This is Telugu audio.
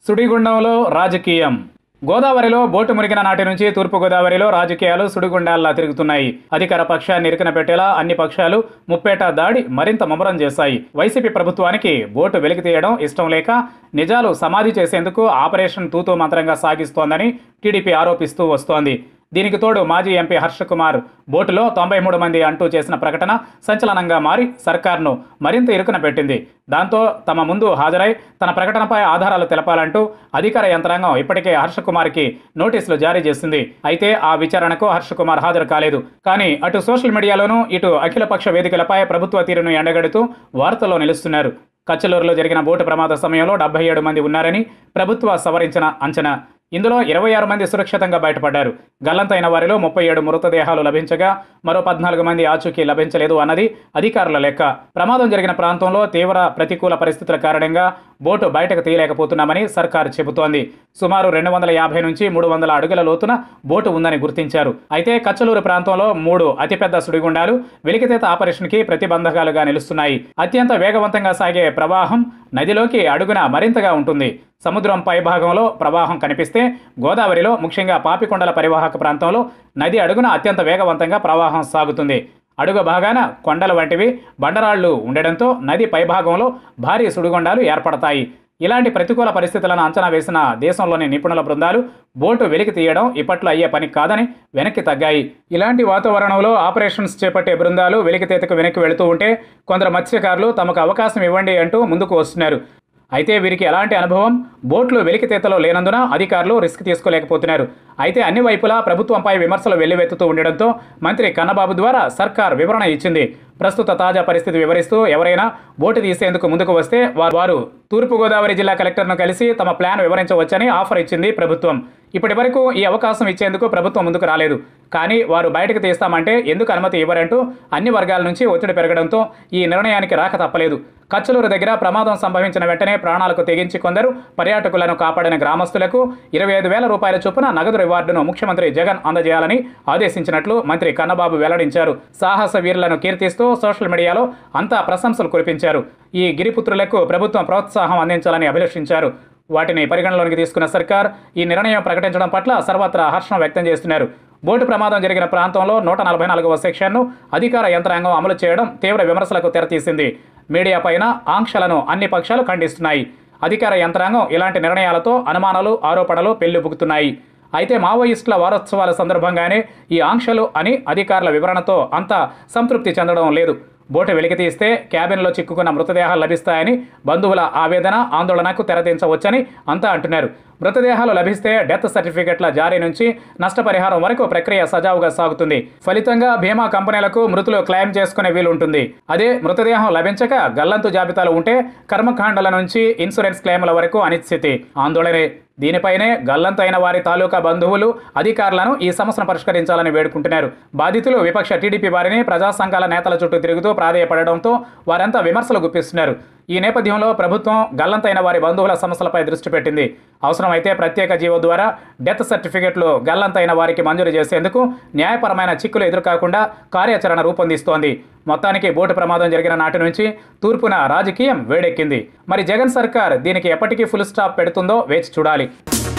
సుడిగుండంలో రాజకీయం గోదావరిలో బోటు మునిగిన నాటి నుంచి తూర్పు గోదావరిలో రాజకీయాలు సుడిగుండాల్లా తిరుగుతున్నాయి అధికార పక్షాన్ని ఇరుకున పెట్టేలా అన్ని పక్షాలు ముప్పేట దాడి మరింత ముమ్మరం చేశాయి వైసీపీ ప్రభుత్వానికి బోటు వెలికి తీయడం ఇష్టం లేక నిజాలు సమాధి చేసేందుకు ఆపరేషన్ తూతూ మంత్రంగా సాగిస్తోందని టీడీపీ ఆరోపిస్తూ వస్తోంది దీనికి తోడు మాజీ ఎంపీ హర్ష కుమార్ బోటులో తొంభై మూడు మంది అంటూ చేసిన ప్రకటన సంచలనంగా మారి సర్కార్ను మరింత ఇరుకున పెట్టింది దాంతో తమ ముందు హాజరై తన ప్రకటనపై ఆధారాలు తెలపాలంటూ అధికార యంత్రాంగం ఇప్పటికే హర్ష కుమార్కి నోటీసులు జారీ చేసింది అయితే ఆ విచారణకు హర్ష కుమార్ హాజరు కాలేదు కానీ అటు సోషల్ మీడియాలోనూ ఇటు అఖిలపక్ష వేదికలపై ప్రభుత్వ తీరును ఎండగడుతూ వార్తల్లో నిలుస్తున్నారు కచ్చలూరులో జరిగిన బోటు ప్రమాద సమయంలో డెబ్బై ఏడు మంది ఉన్నారని ప్రభుత్వ సవరించిన అంచనా ఇందులో ఇరవై ఆరు మంది సురక్షితంగా బయటపడ్డారు గల్లంతైన వారిలో ముప్పై ఏడు మృతదేహాలు లభించగా మరో పద్నాలుగు మంది ఆచూకీ లభించలేదు అన్నది అధికారుల లెక్క ప్రమాదం జరిగిన ప్రాంతంలో తీవ్ర ప్రతికూల పరిస్థితుల కారణంగా బోటు బయటకు తీయలేకపోతున్నామని సర్కారు చెబుతోంది సుమారు రెండు వందల యాభై నుంచి మూడు వందల అడుగుల లోతున బోటు ఉందని గుర్తించారు అయితే కచ్చలూరు ప్రాంతంలో మూడు అతిపెద్ద సుడిగుండాలు వెలికితీత ఆపరేషన్కి ప్రతిబంధకాలుగా నిలుస్తున్నాయి అత్యంత వేగవంతంగా సాగే ప్రవాహం నదిలోకి అడుగున మరింతగా ఉంటుంది సముద్రం పైభాగంలో ప్రవాహం కనిపిస్తే గోదావరిలో ముఖ్యంగా పాపికొండల పరివాహక ప్రాంతంలో నది అడుగున అత్యంత వేగవంతంగా ప్రవాహం సాగుతుంది అడుగు భాగాన కొండల వంటివి బండరాళ్లు ఉండడంతో నది పైభాగంలో భారీ సుడిగుండాలు ఏర్పడతాయి ఇలాంటి ప్రతికూల పరిస్థితులను అంచనా వేసిన దేశంలోని నిపుణుల బృందాలు బోటు వెలికి తీయడం ఇప్పట్లో అయ్యే పని కాదని వెనక్కి తగ్గాయి ఇలాంటి వాతావరణంలో ఆపరేషన్స్ చేపట్టే బృందాలు వెలికితీతకు వెనక్కి వెళుతూ ఉంటే కొందరు మత్స్యకారులు తమకు అవకాశం ఇవ్వండి అంటూ ముందుకు వస్తున్నారు అయితే వీరికి ఎలాంటి అనుభవం బోట్లు వెలికితీతలో లేనందున అధికారులు రిస్క్ తీసుకోలేకపోతున్నారు అయితే అన్ని వైపులా ప్రభుత్వంపై విమర్శలు వెల్లువెత్తుతూ ఉండడంతో మంత్రి కన్నబాబు ద్వారా సర్కార్ వివరణ ఇచ్చింది ప్రస్తుత తాజా పరిస్థితి వివరిస్తూ ఎవరైనా బోటు తీసేందుకు ముందుకు వస్తే వా- వారు తూర్పుగోదావరి జిల్లా కలెక్టర్ను కలిసి తమ ప్లాన్ వివరించవచ్చని ఆఫర్ ఇచ్చింది ప్రభుత్వం ఇప్పటి వరకు ఈ అవకాశం ఇచ్చేందుకు ప్రభుత్వం ముందుకు రాలేదు కానీ వారు బయటకు తీస్తామంటే ఎందుకు అనుమతి ఇవ్వరంటూ అన్ని వర్గాల నుంచి ఒత్తిడి పెరగడంతో ఈ నిర్ణయానికి రాక తప్పలేదు కచ్చలూరు దగ్గర ప్రమాదం సంభవించిన వెంటనే ప్రాణాలకు తెగించి కొందరు పర్యాటకులను కాపాడిన గ్రామస్తులకు ఇరవై ఐదు వేల రూపాయల చొప్పున నగదు రివార్డును ముఖ్యమంత్రి జగన్ అందజేయాలని ఆదేశించినట్లు మంత్రి కన్నబాబు వెల్లడించారు సాహస వీరులను కీర్తిస్తూ సోషల్ మీడియాలో అంతా ప్రశంసలు కురిపించారు ఈ గిరిపుత్రులకు ప్రభుత్వం ప్రోత్సాహం అందించాలని అభిలషించారు వాటిని పరిగణలోనికి తీసుకున్న సర్కార్ ఈ నిర్ణయం ప్రకటించడం పట్ల సర్వత్రా హర్షం వ్యక్తం చేస్తున్నారు బోటు ప్రమాదం జరిగిన ప్రాంతంలో నూట నలభై నాలుగవ సెక్షన్ను అధికార యంత్రాంగం అమలు చేయడం తీవ్ర విమర్శలకు తెరతీసింది మీడియా పైన ఆంక్షలను అన్ని పక్షాలు ఖండిస్తున్నాయి అధికార యంత్రాంగం ఇలాంటి నిర్ణయాలతో అనుమానాలు ఆరోపణలు పెళ్లిపుకుతున్నాయి అయితే మావోయిస్టుల వారోత్సవాల సందర్భంగానే ఈ ఆంక్షలు అని అధికారుల వివరణతో అంతా సంతృప్తి చెందడం లేదు బోటు వెలికితీస్తే క్యాబిన్లో చిక్కుకున్న మృతదేహాలు లభిస్తాయని బంధువుల ఆవేదన ఆందోళనకు తెరదించవచ్చని అంతా అంటున్నారు మృతదేహాలు లభిస్తే డెత్ సర్టిఫికెట్ల జారీ నుంచి నష్టపరిహారం వరకు ప్రక్రియ సజావుగా సాగుతుంది ఫలితంగా బీమా కంపెనీలకు మృతులు క్లెయిమ్ చేసుకునే వీలుంటుంది అదే మృతదేహం లభించక గల్లంతు జాబితాలు ఉంటే కర్మకాండల నుంచి ఇన్సూరెన్స్ క్లెయిముల వరకు అనిశ్చితి ఆందోళనే దీనిపైనే గల్లంతైన వారి తాలూకా బంధువులు అధికారులను ఈ సమస్యను పరిష్కరించాలని వేడుకుంటున్నారు బాధితులు విపక్ష టీడీపీ వారిని ప్రజా సంఘాల నేతల చుట్టూ తిరుగుతూ ప్రాధేయపడడంతో వారంతా విమర్శలు గుప్పిస్తున్నారు ఈ నేపథ్యంలో ప్రభుత్వం గల్లంతైన వారి బంధువుల సమస్యలపై దృష్టి పెట్టింది అవసరమైతే ప్రత్యేక జీవో ద్వారా డెత్ సర్టిఫికెట్లు గల్లంతైన వారికి మంజూరు చేసేందుకు న్యాయపరమైన చిక్కులు ఎదురుకాకుండా కార్యాచరణ రూపొందిస్తోంది మొత్తానికి బోటు ప్రమాదం జరిగిన నాటి నుంచి తూర్పున రాజకీయం వేడెక్కింది మరి జగన్ సర్కార్ దీనికి ఎప్పటికీ ఫుల్ స్టాప్ పెడుతుందో వేచి చూడాలి